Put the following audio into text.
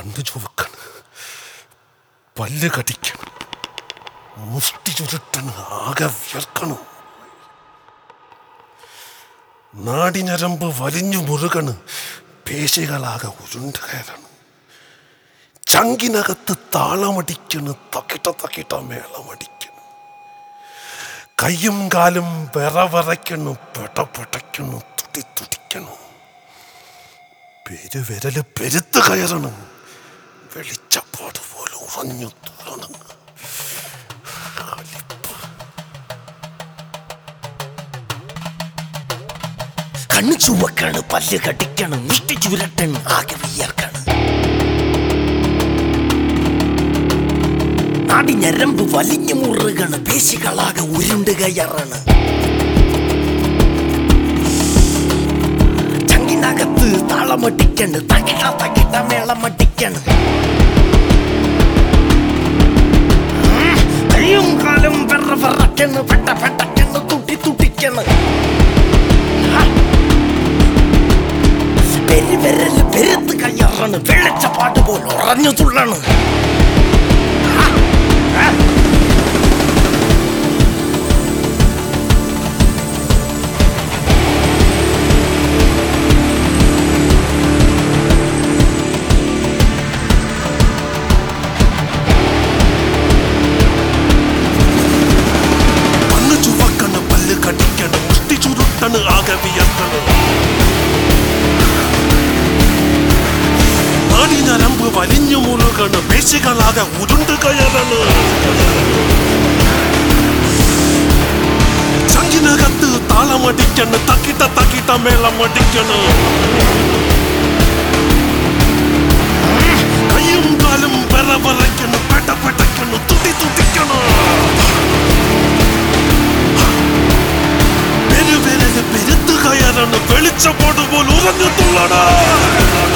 കണ്ണു ചുവക്കണം പല്ല് കടിക്കണം മുഷ്ടി ചുരുട്ടണ് ആകെ വിയർക്കണം നാടിനരമ്പ് വലിഞ്ഞു മുറുകണ് പേശികളാകെ ഉരുണ്ട് കയറണം ചങ്കിനകത്ത് താളമടിക്കണ് തക്കിട്ട തക്കിട്ട മേളമടിക്കണം കയ്യും കാലും വിറവിറയ്ക്കണു പെടപെടയ്ക്കണു തുടി തുടിക്കണു പെരുവിരല് പെരുത്ത് കയറണം വെളിച്ചപ്പാട് പോലെ ഉറഞ്ഞു തുറണം കണ്ണു ചുവക്കാണ് പല്ല് കടിക്കണം മുഷ്ടി ചുരട്ടണ് ആകെ വിയർക്കാണ് നാടി ഞരമ്പ് വലിഞ്ഞു മുറുകണ് പേശികളാകെ ഉരുണ്ട് കയറാണ് ചങ്കിനകത്ത് താളമടിക്കണ് തകിട്ട തകിട്ട മേളമടിക്കണ് കയ്യും കാലും വെറ വെറക്കണ് പെട്ട പെട്ടക്കണ് തുട്ടി തുട്ടിക്കണ് പെരുവിരല് പെരുത്ത് കയ്യാറാണ് വെള്ളച്ചപ്പാട്ട് പോലെ ഉറഞ്ഞു തുള്ളണ് കണ്ണു ചുവക്കണ് പല്ല് കടിക്കണ് മുഷ്ടി ചുരുട്ടണ് ആകെ വിയർക്കണ് നാടിനരമ്പ് വലിഞ്ഞു മുറുകണ് പേശികളാകെ ഉരുണ്ട് കയറണ് ചങ്കിനകത്ത് താളമടിക്കണ് തക്കിട്ട തക്കിട്ട മേളമടിക്കണ് കയ്യും കാലും വിറവിറയ്ക്കണ് പെട പെടയ്ക്കണ് തുടി തുടിക്കണ് പെരുവിരല് പെരുത്ത് കയറണ് വെളിച്ചപ്പാട് പോലെ ഉറഞ്ഞു തുള്ളണ